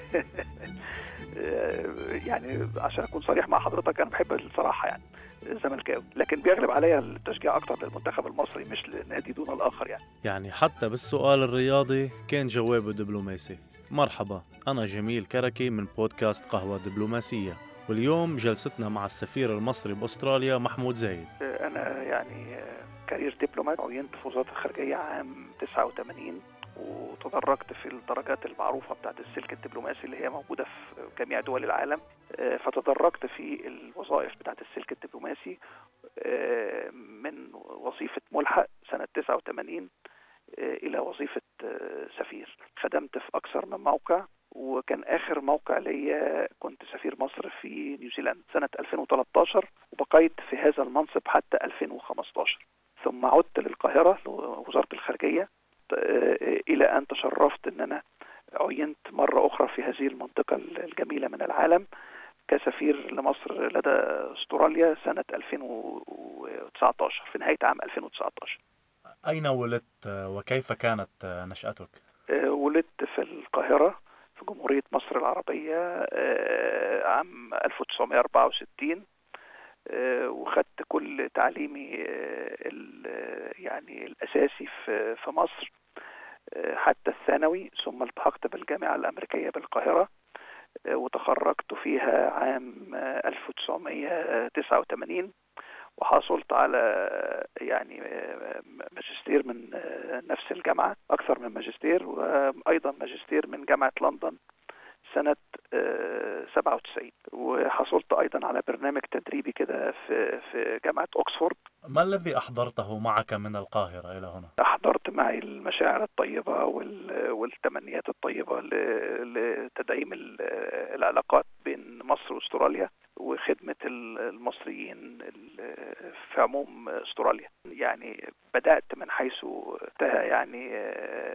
يعني عشان اكون صريح مع حضرتك انا بحب الصراحه يعني الزملكاوي لكن بيغلب عليا التشجيع اكتر للمنتخب المصري مش لنادي دون الاخر يعني يعني حتى بالسؤال الرياضي كان جوابه دبلوماسي مرحبا أنا جميل كركي من بودكاست قهوة دبلوماسية واليوم جلستنا مع السفير المصري بأستراليا محمود زايد أنا يعني كارير دبلومات عينت في وزارة الخارجية عام 89 وتدرجت في الدرجات المعروفة بتاعت السلك الدبلوماسي اللي هي موجودة في جميع دول العالم فتدرجت في الوظائف بتاعت السلك الدبلوماسي من وظيفة ملحق سنة 89 إلى وظيفة سفير خدمت في أكثر من موقع وكان آخر موقع ليا كنت سفير مصر في نيوزيلندا سنة 2013 وبقيت في هذا المنصب حتى 2015 ثم عدت للقاهرة لوزارة الخارجية إلى أن تشرفت أن أنا عينت مرة أخرى في هذه المنطقة الجميلة من العالم كسفير لمصر لدى استراليا سنة 2019 في نهاية عام 2019 أين ولدت وكيف كانت نشأتك؟ ولدت في القاهرة في جمهورية مصر العربية عام 1964 وخدت كل تعليمي يعني الأساسي في في مصر حتى الثانوي ثم التحقت بالجامعة الأمريكية بالقاهرة وتخرجت فيها عام 1989 وحصلت على يعني ماجستير من نفس الجامعة أكثر من ماجستير وأيضا ماجستير من جامعة لندن سنة 97 وحصلت أيضا على برنامج تدريبي كده في في جامعة أكسفورد ما الذي أحضرته معك من القاهرة إلى هنا؟ أحضرت معي المشاعر الطيبة والتمنيات الطيبة لتدعيم العلاقات بين مصر واستراليا وخدمة المصريين في عموم استراليا يعني بدأت من حيث انتهى يعني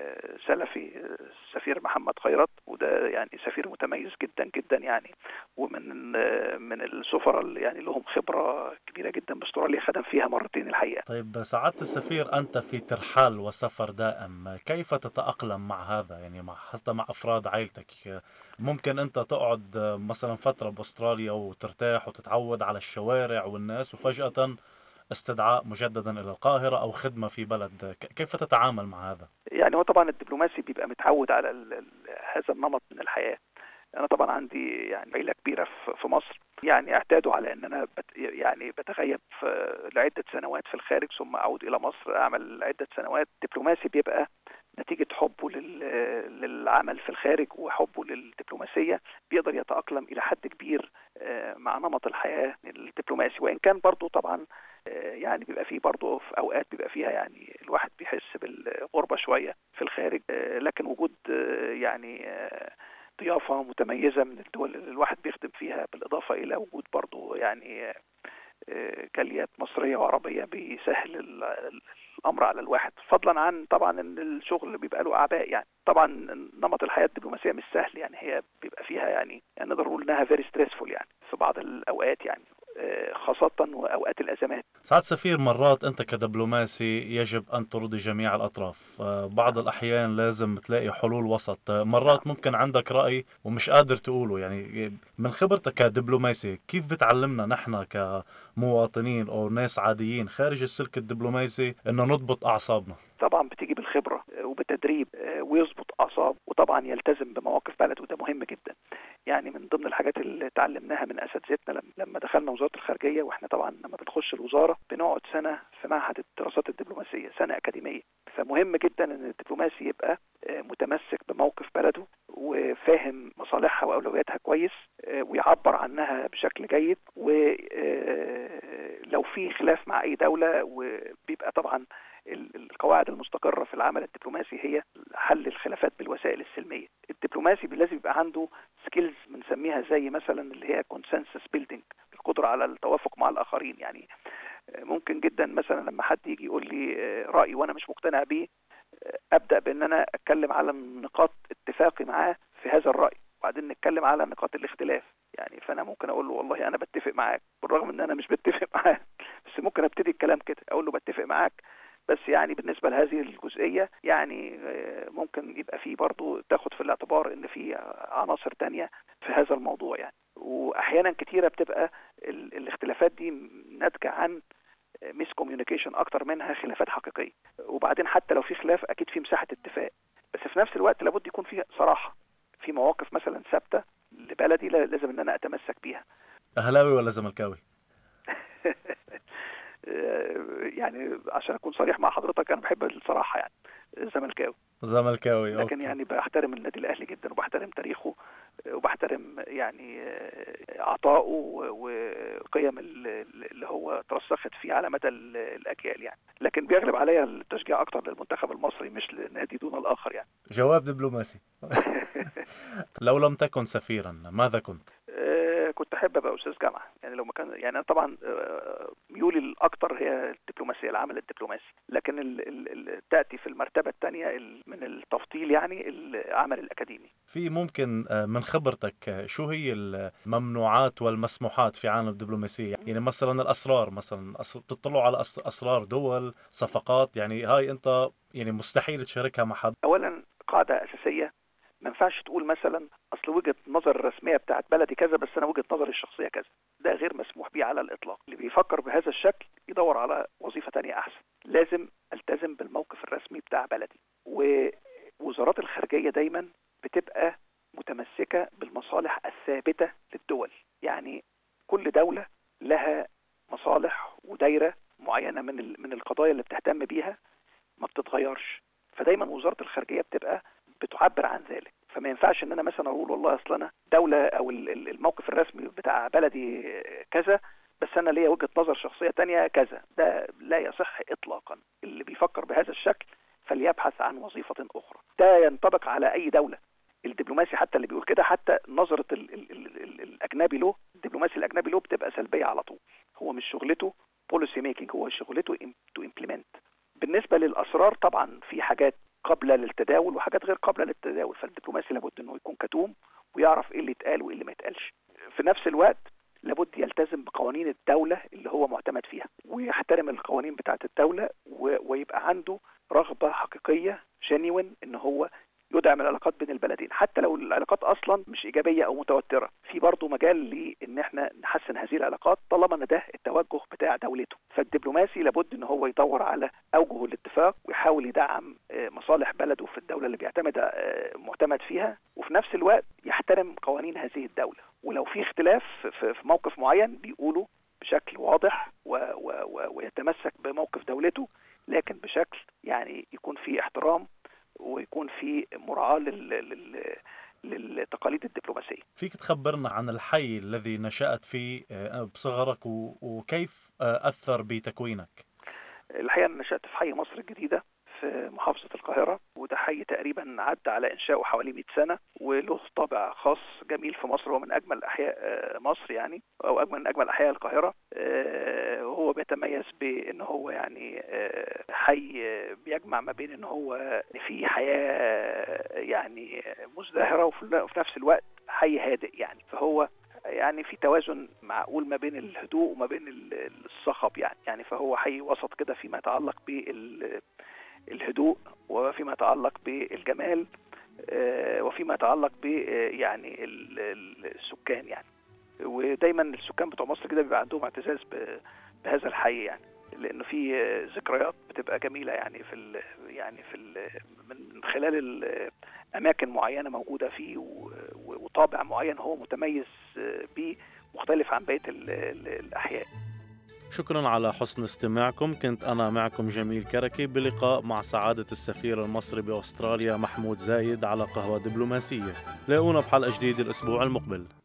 سلفي السفير محمد خيرت وده يعني سفير متميز جدا جدا يعني ومن من السفراء اللي يعني لهم خبرة كبيرة جدا باستراليا خدم فيها مرتين الحقيقة طيب سعادة السفير أنت في ترحال وسفر دائم كيف تتأقلم مع هذا يعني مع حتى مع أفراد عائلتك ممكن أنت تقعد مثلا فترة بأستراليا وترتاح وتتعود على الشوارع والناس وفجأة استدعاء مجددا الى القاهره او خدمه في بلد كيف تتعامل مع هذا يعني هو طبعا الدبلوماسي بيبقى متعود على هذا النمط من الحياه انا طبعا عندي يعني عيله كبيره في مصر يعني اعتادوا على ان انا بت يعني بتغيب لعده سنوات في الخارج ثم اعود الى مصر اعمل عده سنوات دبلوماسي بيبقى نتيجة حبه للعمل في الخارج وحبه للدبلوماسية بيقدر يتأقلم إلى حد كبير مع نمط الحياة الدبلوماسي وإن كان برضه طبعا يعني بيبقى فيه برضه في أوقات بيبقى فيها يعني الواحد بيحس بالغربة شوية في الخارج لكن وجود يعني ضيافة متميزة من الدول اللي الواحد بيخدم فيها بالإضافة إلى وجود برضه يعني جاليات مصرية وعربية بيسهل الامر على الواحد فضلا عن طبعا ان الشغل بيبقى له اعباء يعني طبعا نمط الحياه الدبلوماسيه مش سهل يعني هي بيبقى فيها يعني, يعني نقدر نقول انها فيري ستريسفول يعني في بعض الاوقات يعني خاصة وأوقات الأزمات سعاد سفير مرات أنت كدبلوماسي يجب أن ترضي جميع الأطراف بعض الأحيان لازم تلاقي حلول وسط مرات ممكن عندك رأي ومش قادر تقوله يعني من خبرتك كدبلوماسي كيف بتعلمنا نحن كمواطنين أو ناس عاديين خارج السلك الدبلوماسي أنه نضبط أعصابنا طبعا بتيجي بالخبرة وبالتدريب ويظبط أعصاب وطبعا يلتزم بمواقف بلد وده مهم جدا يعني من ضمن الحاجات اللي اتعلمناها من اساتذتنا لما دخلنا وزاره الخارجيه واحنا طبعا لما بنخش الوزاره بنقعد سنه في معهد الدراسات الدبلوماسيه سنه اكاديميه فمهم جدا ان الدبلوماسي يبقى متمسك بموقف بلده وفاهم مصالحها واولوياتها كويس ويعبر عنها بشكل جيد ولو في خلاف مع اي دوله وبيبقى طبعا القواعد المستقرة في العمل الدبلوماسي هي حل الخلافات بالوسائل السلمية الدبلوماسي لازم يبقى عنده سكيلز بنسميها زي مثلا اللي هي كونسنسس بيلدينج القدرة على التوافق مع الآخرين يعني ممكن جدا مثلا لما حد يجي يقول لي رأي وأنا مش مقتنع بيه أبدأ بأن أنا أتكلم على نقاط اتفاقي معاه في هذا الرأي وبعدين نتكلم على نقاط الاختلاف يعني فانا ممكن اقول له والله انا بتفق معاك بالرغم ان انا مش بتفق معاك بس ممكن ابتدي الكلام كده اقول له بتفق معاك بس يعني بالنسبه لهذه الجزئيه يعني ممكن يبقى في برضه تاخد في الاعتبار ان في عناصر تانية في هذا الموضوع يعني واحيانا كتيره بتبقى الاختلافات دي ناتجه عن ميس كوميونيكيشن اكتر منها خلافات حقيقيه وبعدين حتى لو في خلاف اكيد في مساحه اتفاق بس في نفس الوقت لابد يكون في صراحه في مواقف مثلا ثابته لبلدي لازم ان انا اتمسك بيها اهلاوي ولا زملكاوي يعني عشان اكون صريح مع حضرتك انا بحب الصراحه يعني زملكاوي زملكاوي لكن يعني بحترم النادي الاهلي جدا وبحترم تاريخه وبحترم يعني عطائه وقيم اللي هو ترسخت فيه على مدى الاجيال يعني لكن بيغلب عليا التشجيع اكتر للمنتخب المصري مش لنادي دون الاخر يعني جواب دبلوماسي لو لم تكن سفيرا ماذا كنت؟ كنت احب ابقى استاذ جامعه يعني لو ما كان يعني انا طبعا ميولي الاكثر هي الدبلوماسيه العمل الدبلوماسي لكن ال ال تاتي في المرتبه الثانيه من التفضيل يعني العمل الاكاديمي في ممكن من خبرتك شو هي الممنوعات والمسموحات في عالم الدبلوماسيه يعني مثلا الاسرار مثلا تطلعوا على اسرار دول صفقات يعني هاي انت يعني مستحيل تشاركها مع حد اولا قاعده اساسيه ما ينفعش تقول مثلا اصل وجهه نظر الرسميه بتاعت بلدي كذا بس انا وجهه نظري الشخصيه كذا ده غير مسموح به على الاطلاق اللي بيفكر بهذا الشكل يدور على وظيفه تانية احسن لازم التزم بالموقف الرسمي بتاع بلدي ووزارات الخارجيه دايما بتبقى متمسكه بالمصالح الثابته للدول يعني كل دوله لها مصالح ودايره معينه من من القضايا اللي بتهتم بيها ما بتتغيرش فدايما وزاره الخارجيه بتبقى بتعبر عن ذلك فما ينفعش ان انا مثلا اقول والله اصل انا دوله او الموقف الرسمي بتاع بلدي كذا بس انا ليا وجهه نظر شخصيه تانية كذا ده لا يصح اطلاقا اللي بيفكر بهذا الشكل فليبحث عن وظيفه اخرى ده ينطبق على اي دوله الدبلوماسي حتى اللي بيقول كده حتى نظره ال ال ال ال الاجنبي له الدبلوماسي الاجنبي له بتبقى سلبيه على طول هو مش شغلته بوليسي ميكنج هو شغلته تو امبلمنت بالنسبه للاسرار طبعا في حاجات قابلة للتداول وحاجات غير قابلة للتداول فالدبلوماسي لابد انه يكون كتوم ويعرف ايه اللي يتقال وايه اللي ما يتقالش في نفس الوقت لابد يلتزم بقوانين الدولة اللي هو معتمد فيها ويحترم القوانين بتاعة الدولة ويبقى عنده رغبة حقيقية جينيوين ان هو يدعم العلاقات بين البلدين حتى لو العلاقات اصلا مش ايجابيه او متوتره في برضه مجال لان احنا نحسن هذه العلاقات طالما ان ده التوجه بتاع دولته فالدبلوماسي لابد ان هو يدور على اوجه الاتفاق ويحاول يدعم مصالح بلده في الدوله اللي بيعتمد معتمد فيها وفي نفس الوقت يحترم قوانين هذه الدوله ولو في اختلاف في موقف معين بيقوله بشكل واضح و و و ويتمسك بموقف دولته لكن بشكل يعني يكون في احترام ويكون في مراعاه لل... لل... للتقاليد الدبلوماسيه. فيك تخبرنا عن الحي الذي نشأت فيه بصغرك وكيف أثر بتكوينك؟ الحقيقه انا نشأت في حي مصر الجديده في محافظة القاهرة وده حي تقريبا عدى على إنشائه حوالي 100 سنة وله طابع خاص جميل في مصر هو من أجمل أحياء مصر يعني أو أجمل من أجمل أحياء القاهرة وهو بيتميز بأن هو يعني حي بيجمع ما بين أن هو في حياة يعني مزدهرة وفي نفس الوقت حي هادئ يعني فهو يعني في توازن معقول ما بين الهدوء وما بين الصخب يعني يعني فهو حي وسط كده فيما يتعلق بالهدوء وفيما يتعلق بالجمال وفيما يتعلق ب يعني السكان يعني ودايما السكان بتوع مصر كده بيبقى عندهم اعتزاز بهذا الحي يعني لانه في ذكريات بتبقى جميله يعني في ال يعني في ال من خلال اماكن معينه موجوده فيه وطابع معين هو متميز بيه مختلف عن بقيه الاحياء شكرا على حسن استماعكم كنت أنا معكم جميل كركي بلقاء مع سعادة السفير المصري بأستراليا محمود زايد على قهوة دبلوماسية لاقونا بحلقة جديدة الأسبوع المقبل